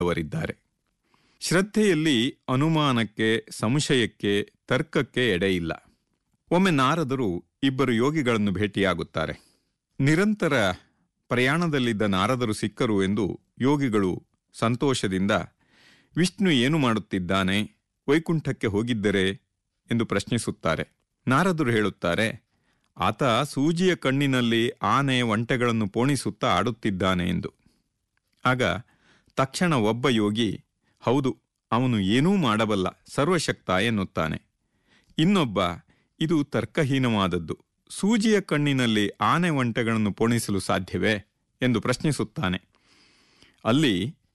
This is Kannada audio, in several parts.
ನಂಬಿದವರಿದ್ದಾರೆ ಶ್ರದ್ಧೆಯಲ್ಲಿ ಅನುಮಾನಕ್ಕೆ ಸಂಶಯಕ್ಕೆ ತರ್ಕಕ್ಕೆ ಎಡೆಯಿಲ್ಲ ಒಮ್ಮೆ ನಾರದರು ಇಬ್ಬರು ಯೋಗಿಗಳನ್ನು ಭೇಟಿಯಾಗುತ್ತಾರೆ ನಿರಂತರ ಪ್ರಯಾಣದಲ್ಲಿದ್ದ ನಾರದರು ಸಿಕ್ಕರು ಎಂದು ಯೋಗಿಗಳು ಸಂತೋಷದಿಂದ ವಿಷ್ಣು ಏನು ಮಾಡುತ್ತಿದ್ದಾನೆ ವೈಕುಂಠಕ್ಕೆ ಹೋಗಿದ್ದರೆ ಎಂದು ಪ್ರಶ್ನಿಸುತ್ತಾರೆ ನಾರದರು ಹೇಳುತ್ತಾರೆ ಆತ ಸೂಜಿಯ ಕಣ್ಣಿನಲ್ಲಿ ಆನೆ ಒಂಟೆಗಳನ್ನು ಪೋಣಿಸುತ್ತಾ ಆಡುತ್ತಿದ್ದಾನೆ ಎಂದು ಆಗ ತಕ್ಷಣ ಒಬ್ಬ ಯೋಗಿ ಹೌದು ಅವನು ಏನೂ ಮಾಡಬಲ್ಲ ಸರ್ವಶಕ್ತ ಎನ್ನುತ್ತಾನೆ ಇನ್ನೊಬ್ಬ ಇದು ತರ್ಕಹೀನವಾದದ್ದು ಸೂಜಿಯ ಕಣ್ಣಿನಲ್ಲಿ ಆನೆ ಒಂಟೆಗಳನ್ನು ಪೋಣಿಸಲು ಸಾಧ್ಯವೇ ಎಂದು ಪ್ರಶ್ನಿಸುತ್ತಾನೆ ಅಲ್ಲಿ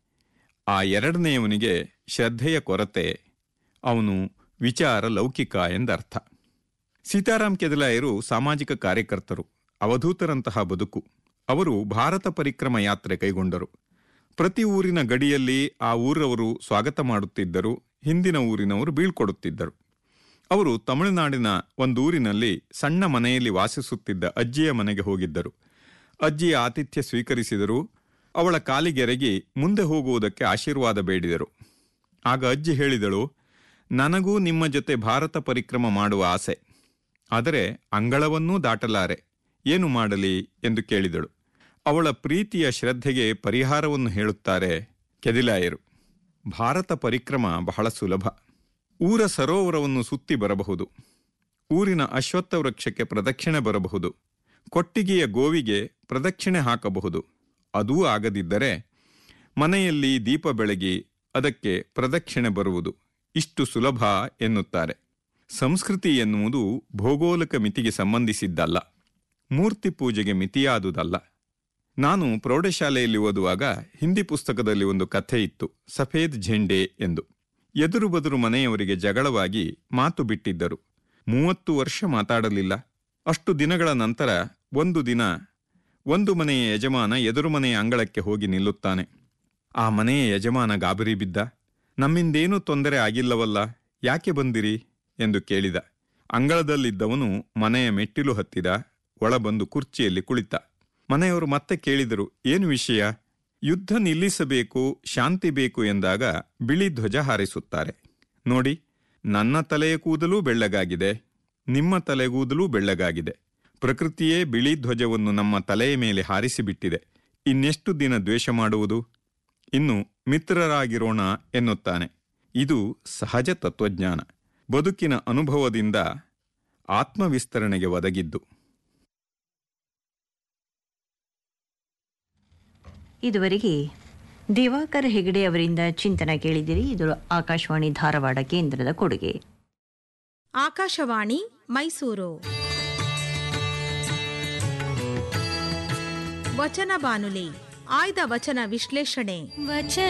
ಆ ಎರಡನೆಯವನಿಗೆ ಶ್ರದ್ಧೆಯ ಕೊರತೆ ಅವನು ವಿಚಾರ ಲೌಕಿಕ ಎಂದರ್ಥ ಸೀತಾರಾಮ್ ಕೆದಲಾಯರು ಸಾಮಾಜಿಕ ಕಾರ್ಯಕರ್ತರು ಅವಧೂತರಂತಹ ಬದುಕು ಅವರು ಭಾರತ ಪರಿಕ್ರಮ ಯಾತ್ರೆ ಕೈಗೊಂಡರು ಪ್ರತಿ ಊರಿನ ಗಡಿಯಲ್ಲಿ ಆ ಊರವರು ಸ್ವಾಗತ ಮಾಡುತ್ತಿದ್ದರು ಹಿಂದಿನ ಊರಿನವರು ಬೀಳ್ಕೊಡುತ್ತಿದ್ದರು ಅವರು ತಮಿಳುನಾಡಿನ ಒಂದೂರಿನಲ್ಲಿ ಸಣ್ಣ ಮನೆಯಲ್ಲಿ ವಾಸಿಸುತ್ತಿದ್ದ ಅಜ್ಜಿಯ ಮನೆಗೆ ಹೋಗಿದ್ದರು ಅಜ್ಜಿಯ ಆತಿಥ್ಯ ಸ್ವೀಕರಿಸಿದರು ಅವಳ ಕಾಲಿಗೆರಗಿ ಮುಂದೆ ಹೋಗುವುದಕ್ಕೆ ಆಶೀರ್ವಾದ ಬೇಡಿದರು ಆಗ ಅಜ್ಜಿ ಹೇಳಿದಳು ನನಗೂ ನಿಮ್ಮ ಜೊತೆ ಭಾರತ ಪರಿಕ್ರಮ ಮಾಡುವ ಆಸೆ ಆದರೆ ಅಂಗಳವನ್ನೂ ದಾಟಲಾರೆ ಏನು ಮಾಡಲಿ ಎಂದು ಕೇಳಿದಳು ಅವಳ ಪ್ರೀತಿಯ ಶ್ರದ್ಧೆಗೆ ಪರಿಹಾರವನ್ನು ಹೇಳುತ್ತಾರೆ ಕೆದಿಲಾಯರು ಭಾರತ ಪರಿಕ್ರಮ ಬಹಳ ಸುಲಭ ಊರ ಸರೋವರವನ್ನು ಸುತ್ತಿ ಬರಬಹುದು ಊರಿನ ಅಶ್ವತ್ಥ ವೃಕ್ಷಕ್ಕೆ ಪ್ರದಕ್ಷಿಣೆ ಬರಬಹುದು ಕೊಟ್ಟಿಗೆಯ ಗೋವಿಗೆ ಪ್ರದಕ್ಷಿಣೆ ಹಾಕಬಹುದು ಅದೂ ಆಗದಿದ್ದರೆ ಮನೆಯಲ್ಲಿ ದೀಪ ಬೆಳಗಿ ಅದಕ್ಕೆ ಪ್ರದಕ್ಷಿಣೆ ಬರುವುದು ಇಷ್ಟು ಸುಲಭ ಎನ್ನುತ್ತಾರೆ ಸಂಸ್ಕೃತಿ ಎನ್ನುವುದು ಭೌಗೋಳಿಕ ಮಿತಿಗೆ ಸಂಬಂಧಿಸಿದ್ದಲ್ಲ ಮೂರ್ತಿ ಪೂಜೆಗೆ ಮಿತಿಯಾದುದಲ್ಲ ನಾನು ಪ್ರೌಢಶಾಲೆಯಲ್ಲಿ ಓದುವಾಗ ಹಿಂದಿ ಪುಸ್ತಕದಲ್ಲಿ ಒಂದು ಕಥೆ ಇತ್ತು ಸಫೇದ್ ಝೆಂಡೆ ಎಂದು ಎದುರು ಬದುರು ಮನೆಯವರಿಗೆ ಜಗಳವಾಗಿ ಮಾತು ಬಿಟ್ಟಿದ್ದರು ಮೂವತ್ತು ವರ್ಷ ಮಾತಾಡಲಿಲ್ಲ ಅಷ್ಟು ದಿನಗಳ ನಂತರ ಒಂದು ದಿನ ಒಂದು ಮನೆಯ ಯಜಮಾನ ಎದುರು ಮನೆಯ ಅಂಗಳಕ್ಕೆ ಹೋಗಿ ನಿಲ್ಲುತ್ತಾನೆ ಆ ಮನೆಯ ಯಜಮಾನ ಗಾಬರಿ ಬಿದ್ದ ನಮ್ಮಿಂದೇನೂ ತೊಂದರೆ ಆಗಿಲ್ಲವಲ್ಲ ಯಾಕೆ ಬಂದಿರಿ ಎಂದು ಕೇಳಿದ ಅಂಗಳದಲ್ಲಿದ್ದವನು ಮನೆಯ ಮೆಟ್ಟಿಲು ಹತ್ತಿದ ಒಳ ಬಂದು ಕುರ್ಚಿಯಲ್ಲಿ ಕುಳಿತ ಮನೆಯವರು ಮತ್ತೆ ಕೇಳಿದರು ಏನು ವಿಷಯ ಯುದ್ಧ ನಿಲ್ಲಿಸಬೇಕು ಶಾಂತಿ ಬೇಕು ಎಂದಾಗ ಬಿಳಿ ಧ್ವಜ ಹಾರಿಸುತ್ತಾರೆ ನೋಡಿ ನನ್ನ ತಲೆಯ ಕೂದಲೂ ಬೆಳ್ಳಗಾಗಿದೆ ನಿಮ್ಮ ತಲೆಗೂದಲೂ ಬೆಳ್ಳಗಾಗಿದೆ ಪ್ರಕೃತಿಯೇ ಬಿಳಿ ಧ್ವಜವನ್ನು ನಮ್ಮ ತಲೆಯ ಮೇಲೆ ಹಾರಿಸಿಬಿಟ್ಟಿದೆ ಇನ್ನೆಷ್ಟು ದಿನ ದ್ವೇಷ ಮಾಡುವುದು ಇನ್ನು ಮಿತ್ರರಾಗಿರೋಣ ಎನ್ನುತ್ತಾನೆ ಇದು ಸಹಜ ತತ್ವಜ್ಞಾನ ಬದುಕಿನ ಅನುಭವದಿಂದ ಆತ್ಮವಿಸ್ತರಣೆಗೆ ಒದಗಿದ್ದು ಇದುವರೆಗೆ ದಿವಾಕರ್ ಹೆಗಡೆ ಅವರಿಂದ ಚಿಂತನ ಕೇಳಿದಿರಿ ಇದು ಆಕಾಶವಾಣಿ ಧಾರವಾಡ ಕೇಂದ್ರದ ಕೊಡುಗೆ ಆಕಾಶವಾಣಿ ಮೈಸೂರು ವಚನ ಬಾನುಲಿ ಆಯ್ದ ವಚನ ವಿಶ್ಲೇಷಣೆ ವಚನ